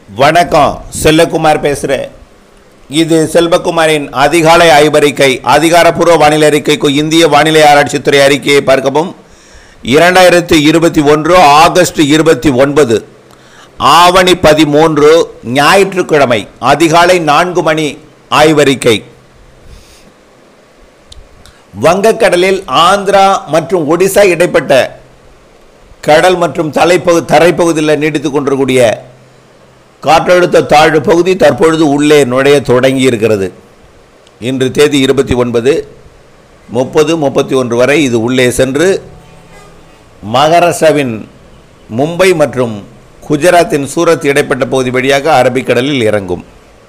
வணக்கம் செல்லகுமார் பேசுகிறேன் இது செல்வகுமாரின் அதிகாலை ஆய்வறிக்கை அதிகாரப்பூர்வ வானிலை அறிக்கைக்கு இந்திய வானிலை ஆராய்ச்சித்துறை அறிக்கையை பார்க்கவும் இரண்டாயிரத்தி இருபத்தி ஒன்று ஆகஸ்ட் இருபத்தி ஒன்பது ஆவணி பதிமூன்று ஞாயிற்றுக்கிழமை அதிகாலை நான்கு மணி ஆய்வறிக்கை வங்கக்கடலில் ஆந்திரா மற்றும் ஒடிசா இடைப்பட்ட கடல் மற்றும் தலைப்பகு தரைப்பகுதியில் நீடித்துக் கொண்டிருக்கூடிய காற்றழுத்த தாழ்வு பகுதி தற்பொழுது உள்ளே நுழைய தொடங்கி இருக்கிறது இன்று தேதி இருபத்தி ஒன்பது முப்பது முப்பத்தி ஒன்று வரை இது உள்ளே சென்று மகாராஷ்டிராவின் மும்பை மற்றும் குஜராத்தின் சூரத் இடைப்பட்ட பகுதி வழியாக அரபிக்கடலில் இறங்கும்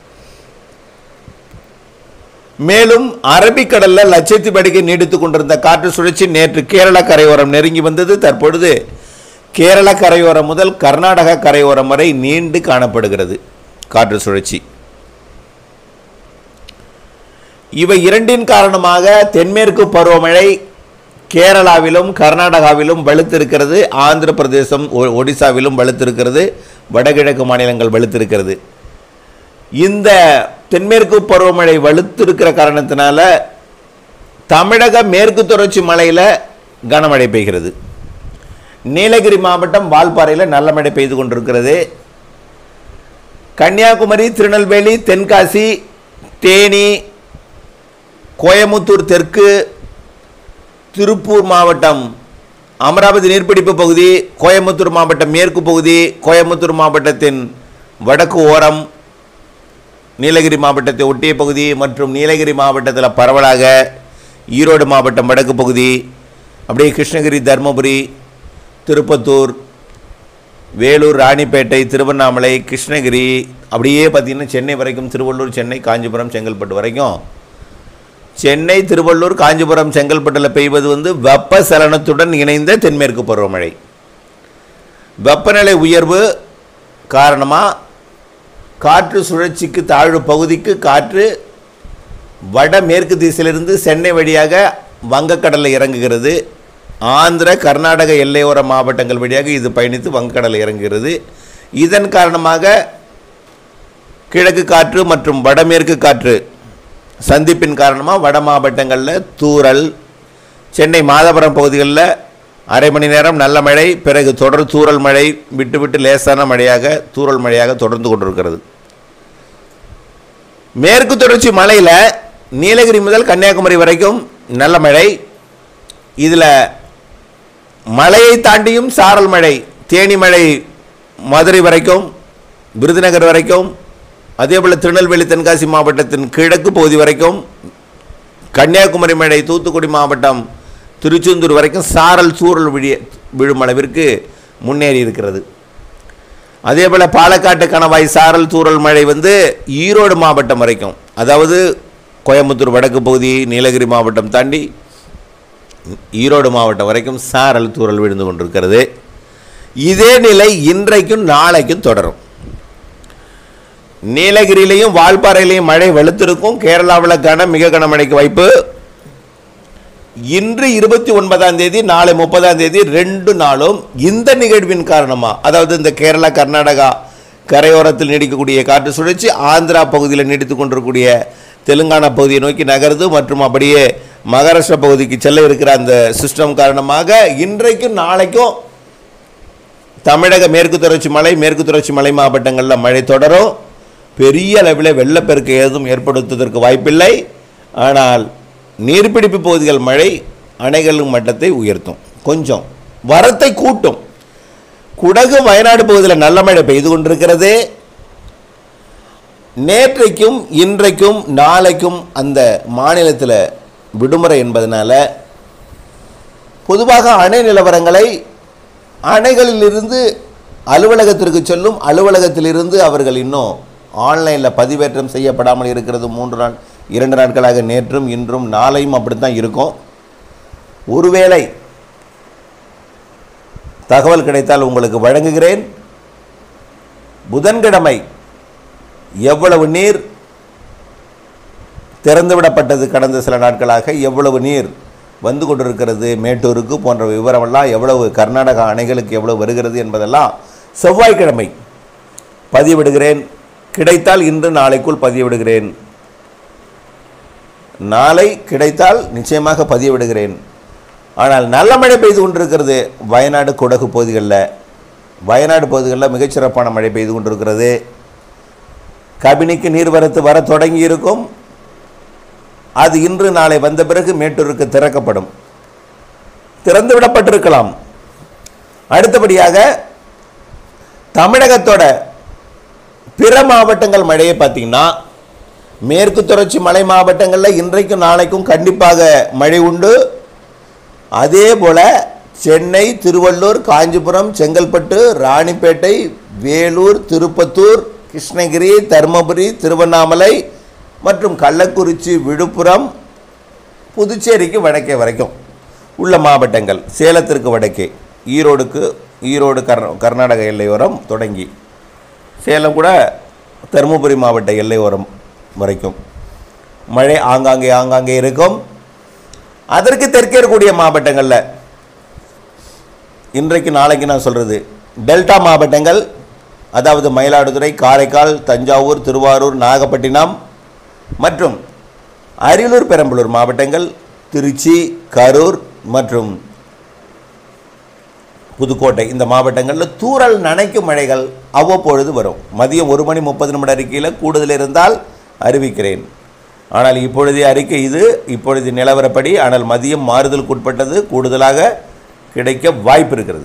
மேலும் அரபிக்கடல்ல லட்சத்தீவு அடிக்கை நீடித்துக் கொண்டிருந்த காற்று சுழற்சி நேற்று கேரள கரையோரம் நெருங்கி வந்தது தற்பொழுது கேரள கரையோரம் முதல் கர்நாடக கரையோரம் வரை நீண்டு காணப்படுகிறது காற்று சுழற்சி இவை இரண்டின் காரணமாக தென்மேற்கு பருவமழை கேரளாவிலும் கர்நாடகாவிலும் வலுத்திருக்கிறது ஆந்திர பிரதேசம் ஒ- ஒடிசாவிலும் வலுத்திருக்கிறது வடகிழக்கு மாநிலங்கள் வலுத்திருக்கிறது இந்த தென்மேற்கு பருவமழை வலுத்திருக்கிற காரணத்தினால தமிழக மேற்கு தொடர்ச்சி மலையில் கனமழை பெய்கிறது நீலகிரி மாவட்டம் வால்பாறையில் நல்ல மழை பெய்து கொண்டிருக்கிறது கன்னியாகுமரி திருநெல்வேலி தென்காசி தேனி கோயமுத்தூர் தெற்கு திருப்பூர் மாவட்டம் அமராவதி நீர்பிடிப்பு பகுதி கோயமுத்தூர் மாவட்டம் மேற்கு பகுதி கோயமுத்தூர் மாவட்டத்தின் வடக்கு ஓரம் நீலகிரி மாவட்டத்தை ஒட்டிய பகுதி மற்றும் நீலகிரி மாவட்டத்தில் பரவலாக ஈரோடு மாவட்டம் வடக்கு பகுதி அப்படியே கிருஷ்ணகிரி தருமபுரி திருப்பத்தூர் வேலூர் ராணிப்பேட்டை திருவண்ணாமலை கிருஷ்ணகிரி அப்படியே பார்த்திங்கன்னா சென்னை வரைக்கும் திருவள்ளூர் சென்னை காஞ்சிபுரம் செங்கல்பட்டு வரைக்கும் சென்னை திருவள்ளூர் காஞ்சிபுரம் செங்கல்பட்டில் பெய்வது வந்து வெப்பசலனத்துடன் இணைந்த தென்மேற்கு பருவமழை வெப்பநிலை உயர்வு காரணமாக காற்று சுழற்சிக்கு தாழ்வு பகுதிக்கு காற்று வடமேற்கு திசையிலிருந்து சென்னை வழியாக வங்கக்கடலில் இறங்குகிறது ஆந்திர கர்நாடக எல்லையோர மாவட்டங்கள் வழியாக இது பயணித்து வங்கக்கடலில் இறங்குகிறது இதன் காரணமாக கிழக்கு காற்று மற்றும் வடமேற்கு காற்று சந்திப்பின் காரணமாக வட மாவட்டங்களில் தூறல் சென்னை மாதவரம் பகுதிகளில் அரை மணி நேரம் நல்ல மழை பிறகு தொடர் தூறல் மழை விட்டு விட்டு லேசான மழையாக தூறல் மழையாக தொடர்ந்து கொண்டிருக்கிறது மேற்கு தொடர்ச்சி மலையில் நீலகிரி முதல் கன்னியாகுமரி வரைக்கும் நல்ல மழை இதில் மலையை தாண்டியும் சாரல் மழை தேனி மழை மதுரை வரைக்கும் விருதுநகர் வரைக்கும் அதேபோல் திருநெல்வேலி தென்காசி மாவட்டத்தின் கிழக்கு பகுதி வரைக்கும் கன்னியாகுமரி மழை தூத்துக்குடி மாவட்டம் திருச்செந்தூர் வரைக்கும் சாரல் சூறல் விழிய விழும் அளவிற்கு முன்னேறி இருக்கிறது அதேபோல் பாலக்காட்டு கணவாய் சாரல் தூறல் மழை வந்து ஈரோடு மாவட்டம் வரைக்கும் அதாவது கோயம்புத்தூர் வடக்கு பகுதி நீலகிரி மாவட்டம் தாண்டி ஈரோடு மாவட்டம் வரைக்கும் சாரல் தூறல் விழுந்து கொண்டிருக்கிறது இதே நிலை இன்றைக்கும் நாளைக்கும் தொடரும் நீலகிரியிலையும் வால்பாறையிலையும் மழை வெளுத்திருக்கும் கேரளாவில் கன மிக கனமழைக்கு வாய்ப்பு இன்று இருபத்தி ஒன்பதாம் தேதி நாளை முப்பதாம் தேதி ரெண்டு நாளும் இந்த நிகழ்வின் காரணமாக அதாவது இந்த கேரளா கர்நாடகா கரையோரத்தில் நீடிக்கக்கூடிய காற்று சுழற்சி ஆந்திரா பகுதியில் நீடித்து கொண்டிருக்கக்கூடிய தெலுங்கானா பகுதியை நோக்கி நகருது மற்றும் அப்படியே மகாராஷ்டிரா பகுதிக்கு செல்ல இருக்கிற அந்த சிஸ்டம் காரணமாக இன்றைக்கும் நாளைக்கும் தமிழக மேற்கு தொடர்ச்சி மலை மேற்கு தொடர்ச்சி மலை மாவட்டங்களில் மழை தொடரும் பெரிய அளவில் வெள்ளப்பெருக்கு ஏதும் ஏற்படுத்துவதற்கு வாய்ப்பில்லை ஆனால் நீர்பிடிப்பு பகுதிகள் மழை அணைகளின் மட்டத்தை உயர்த்தும் கொஞ்சம் வரத்தை கூட்டும் குடகு வயநாடு பகுதியில் நல்ல மழை பெய்து கொண்டிருக்கிறது நேற்றைக்கும் இன்றைக்கும் நாளைக்கும் அந்த மாநிலத்தில் விடுமுறை என்பதனால பொதுவாக அணை நிலவரங்களை அணைகளிலிருந்து அலுவலகத்திற்கு செல்லும் அலுவலகத்திலிருந்து அவர்கள் இன்னும் ஆன்லைனில் பதிவேற்றம் செய்யப்படாமல் இருக்கிறது மூன்று நாள் இரண்டு நாட்களாக நேற்றும் இன்றும் நாளையும் அப்படித்தான் இருக்கும் ஒருவேளை தகவல் கிடைத்தால் உங்களுக்கு வழங்குகிறேன் புதன்கிழமை எவ்வளவு நீர் திறந்துவிடப்பட்டது கடந்த சில நாட்களாக எவ்வளவு நீர் வந்து கொண்டிருக்கிறது மேட்டூருக்கு போன்ற விவரமெல்லாம் எவ்வளவு கர்நாடகா அணைகளுக்கு எவ்வளவு வருகிறது என்பதெல்லாம் செவ்வாய்க்கிழமை பதிவிடுகிறேன் கிடைத்தால் இன்று நாளைக்குள் பதிவிடுகிறேன் நாளை கிடைத்தால் நிச்சயமாக பதிவிடுகிறேன் ஆனால் நல்ல மழை பெய்து கொண்டிருக்கிறது வயநாடு குடகு பகுதிகளில் வயநாடு பகுதிகளில் மிகச்சிறப்பான மழை பெய்து கொண்டிருக்கிறது கபினிக்கு நீர்வரத்து வர தொடங்கி இருக்கும் அது இன்று நாளை வந்த பிறகு மேட்டூருக்கு திறக்கப்படும் திறந்து விடப்பட்டிருக்கலாம் அடுத்தபடியாக தமிழகத்தோட பிற மாவட்டங்கள் மழையை பார்த்தீங்கன்னா மேற்கு தொடர்ச்சி மலை மாவட்டங்களில் இன்றைக்கும் நாளைக்கும் கண்டிப்பாக மழை உண்டு அதே போல் சென்னை திருவள்ளூர் காஞ்சிபுரம் செங்கல்பட்டு ராணிப்பேட்டை வேலூர் திருப்பத்தூர் கிருஷ்ணகிரி தருமபுரி திருவண்ணாமலை மற்றும் கள்ளக்குறிச்சி விழுப்புரம் புதுச்சேரிக்கு வடக்கே வரைக்கும் உள்ள மாவட்டங்கள் சேலத்திற்கு வடக்கே ஈரோடுக்கு ஈரோடு கர் கர்நாடக எல்லையோரம் தொடங்கி சேலம் கூட தருமபுரி மாவட்ட எல்லையோரம் வரைக்கும் மழை ஆங்காங்கே ஆங்காங்கே இருக்கும் அதற்கு தெற்கே இருக்கக்கூடிய மாவட்டங்களில் இன்றைக்கு நாளைக்கு நான் சொல்கிறது டெல்டா மாவட்டங்கள் அதாவது மயிலாடுதுறை காரைக்கால் தஞ்சாவூர் திருவாரூர் நாகப்பட்டினம் மற்றும் அரியலூர் பெரம்பலூர் மாவட்டங்கள் திருச்சி கரூர் மற்றும் புதுக்கோட்டை இந்த மாவட்டங்களில் தூறல் நனைக்கும் மழைகள் அவ்வப்பொழுது வரும் மதியம் ஒரு மணி முப்பது நிமிட அறிக்கையில் கூடுதல் இருந்தால் அறிவிக்கிறேன் ஆனால் இப்பொழுதைய அறிக்கை இது இப்பொழுது நிலவரப்படி ஆனால் மதியம் மாறுதலுக்குட்பட்டது கூடுதலாக கிடைக்க வாய்ப்பு இருக்கிறது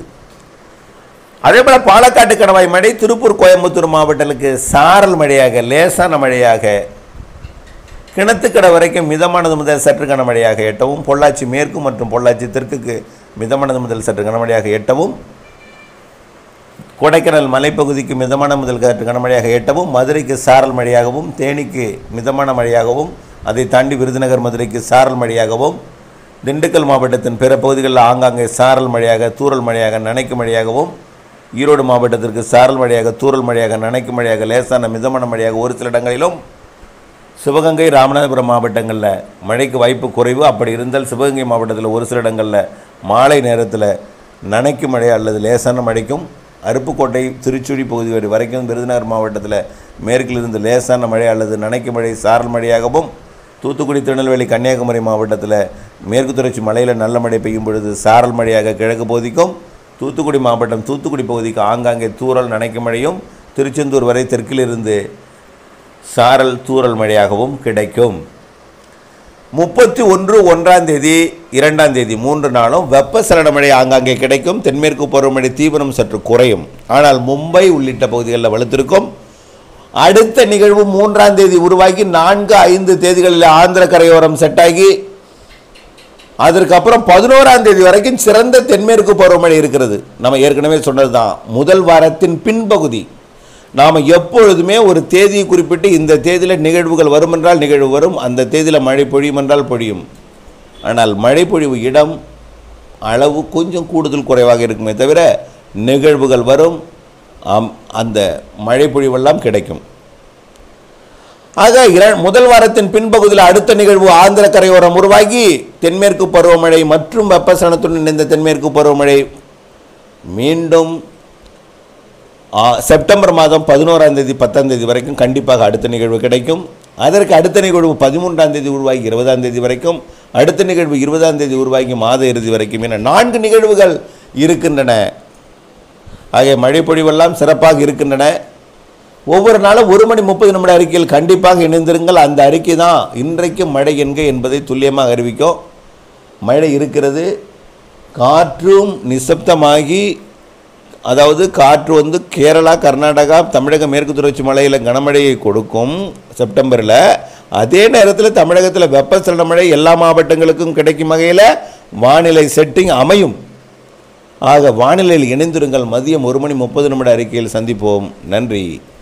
அதே போல் பாலக்காட்டு கணவாய் மழை திருப்பூர் கோயம்புத்தூர் மாவட்டங்களுக்கு சாரல் மழையாக லேசான மழையாக கிணத்துக்கடை வரைக்கும் மிதமானது முதல் சற்று கனமழையாக எட்டவும் பொள்ளாச்சி மேற்கு மற்றும் பொள்ளாச்சி தெற்குக்கு மிதமானது முதல் சற்று கனமழையாக எட்டவும் கொடைக்கானல் மலைப்பகுதிக்கு மிதமான முதல் சற்று கனமழையாக எட்டவும் மதுரைக்கு சாரல் மழையாகவும் தேனிக்கு மிதமான மழையாகவும் அதை தாண்டி விருதுநகர் மதுரைக்கு சாரல் மழையாகவும் திண்டுக்கல் மாவட்டத்தின் பிற பகுதிகளில் ஆங்காங்கே சாரல் மழையாக தூறல் மழையாக நனைக்கும் மழையாகவும் ஈரோடு மாவட்டத்திற்கு சாரல் மழையாக தூறல் மழையாக நனைக்கும் மழையாக லேசான மிதமான மழையாக ஒரு சில இடங்களிலும் சிவகங்கை ராமநாதபுரம் மாவட்டங்களில் மழைக்கு வாய்ப்பு குறைவு அப்படி இருந்தால் சிவகங்கை மாவட்டத்தில் ஒரு சில இடங்களில் மாலை நேரத்தில் நனைக்கும் மழை அல்லது லேசான மழைக்கும் அருப்புக்கோட்டை திருச்சுழி பகுதி வரை வரைக்கும் விருதுநகர் மாவட்டத்தில் மேற்கிலிருந்து லேசான மழை அல்லது நனைக்கும் மழை சாரல் மழையாகவும் தூத்துக்குடி திருநெல்வேலி கன்னியாகுமரி மாவட்டத்தில் மேற்கு தொடர்ச்சி மலையில் நல்ல மழை பெய்யும் பொழுது சாரல் மழையாக கிழக்கு பகுதிக்கும் தூத்துக்குடி மாவட்டம் தூத்துக்குடி பகுதிக்கு ஆங்காங்கே தூறல் நனைக்கும் மழையும் திருச்செந்தூர் வரை தெற்கிலிருந்து சாரல் தூறல் மழையாகவும் கிடைக்கும் முப்பத்தி ஒன்று ஒன்றாம் தேதி இரண்டாம் தேதி மூன்று நாளும் வெப்பசலன மழை ஆங்காங்கே கிடைக்கும் தென்மேற்கு பருவமழை தீவிரம் சற்று குறையும் ஆனால் மும்பை உள்ளிட்ட பகுதிகளில் வலுத்திருக்கும் அடுத்த நிகழ்வு மூன்றாம் தேதி உருவாகி நான்கு ஐந்து தேதிகளில் ஆந்திர கரையோரம் செட்டாகி அதற்கப்புறம் பதினோராம் தேதி வரைக்கும் சிறந்த தென்மேற்கு பருவமழை இருக்கிறது நம்ம ஏற்கனவே சொன்னது தான் முதல் வாரத்தின் பின்பகுதி நாம் எப்பொழுதுமே ஒரு தேதியை குறிப்பிட்டு இந்த தேதியில் நிகழ்வுகள் வரும் என்றால் நிகழ்வு வரும் அந்த தேதியில் மழை பொழியும் என்றால் பொழியும் ஆனால் மழை பொழிவு இடம் அளவு கொஞ்சம் கூடுதல் குறைவாக இருக்குமே தவிர நிகழ்வுகள் வரும் ஆம், அந்த மழை பொழிவெல்லாம் கிடைக்கும் ஆக இர முதல் வாரத்தின் பின்பகுதியில் அடுத்த நிகழ்வு ஆந்திர கரையோரம் உருவாகி தென்மேற்கு பருவமழை மற்றும் வெப்பசலனத்துடன் இணைந்த தென்மேற்கு பருவமழை மீண்டும் ஆ, செப்டம்பர் மாதம் பதினோராம் தேதி பத்தாம் தேதி வரைக்கும் கண்டிப்பாக அடுத்த நிகழ்வு கிடைக்கும் அதற்கு அடுத்த நிகழ்வு பதிமூன்றாம் தேதி உருவாகி இருபதாம் தேதி வரைக்கும் அடுத்த நிகழ்வு இருபதாம் தேதி உருவாகி மாத இறுதி வரைக்கும் என நான்கு நிகழ்வுகள் இருக்கின்றன ஆகிய மழை பொழிவெல்லாம் சிறப்பாக இருக்கின்றன ஒவ்வொரு நாளும் ஒரு மணி முப்பது நிமிட அறிக்கையில் கண்டிப்பாக இணைந்திருங்கள் அந்த அறிக்கை தான் இன்றைக்கு மழை என்க என்பதை துல்லியமாக அறிவிக்கும் மழை இருக்கிறது காற்றும் நிசப்தமாகி அதாவது காற்று வந்து கேரளா கர்நாடகா தமிழக மேற்கு தொடர்ச்சி மலையில் கனமழையை கொடுக்கும் செப்டம்பரில் அதே நேரத்தில் தமிழகத்தில் வெப்பசலன மழை எல்லா மாவட்டங்களுக்கும் கிடைக்கும் வகையில் வானிலை செட்டிங் அமையும் ஆக வானிலையில் இணைந்திருங்கள் மதியம் ஒரு மணி முப்பது நிமிட அறிக்கையில் சந்திப்போம் நன்றி